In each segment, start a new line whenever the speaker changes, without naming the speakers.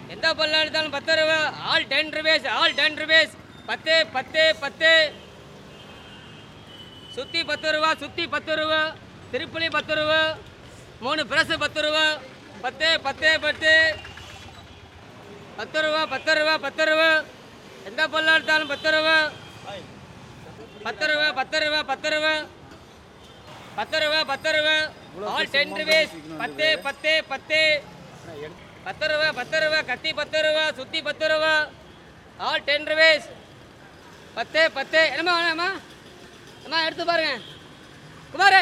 எந்த பொருளாக எடுத்தாலும் பத்து ரூபா all ten rupees all ten rupees பத்து பத்து பத்து சுற்றி பத்து ரூபா சுற்றி பத்து ரூபா திருப்புளி பத்து ரூபா மூணு பிரஸ் பத்து ரூபா பத்து பத்து பத்து பத்து ரூபா பத்து ரூபா பத்து ரூபா எந்த பொருளாக எடுத்தாலும் பத்து ரூபா பத்து ரூபா பத்து ரூபா பத்து ரூபா பத்து ரூபா பத்து ரூபா ஆல் டென் ருபீஸ் பத்து பத்து பத்து பத்து ரூபா பத்து ரூபா கத்தி பத்து ரூபா சுத்தி பத்து ரூபா ஆல் டென் ருபீஸ் பத்து பத்து என்னம்மா வேணாம்மா அம்மா எடுத்து பாருங்க குமார்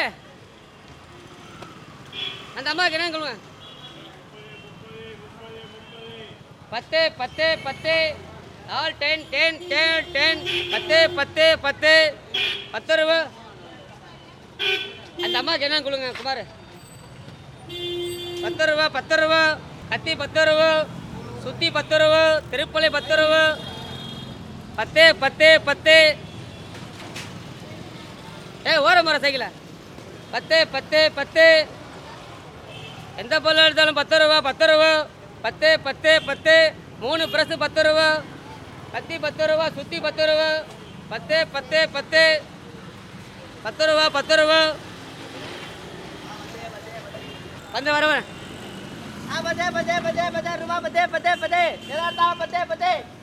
அந்த அம்மாவுக்கு என்ன சொல்லுங்க பத்து பத்து பத்து all ten ten ten ten பத்து பத்து பத்து பத்து ரூபா அந்த அம்மாவுக்கு என்ன கொடுங்க குமார் பத்து ரூபா பத்து ரூபா கத்தி பத்து ரூபா சுத்தி பத்து ரூபா திருப்பலி பத்து ரூபா பத்து பத்து பத்து ஏ ஓர மர சைக்கிள பத்து பத்து பத்து எந்த பொருள் எடுத்தாலும் பத்து ரூபா பத்து ரூபா பத்து பத்து பத்து மூணு ப்ரெஸ் பத்து ரூபா கத்தி பத்து ரூபா சுத்தி பத்து ரூபா பத்து பத்து பத்து பத்து ரூபா பத்து ரூபா வந்து வர வரேன்
Ah, pate, pate, pate, pate, rumah pate, pate, pate. Jalan tahu pate, pate.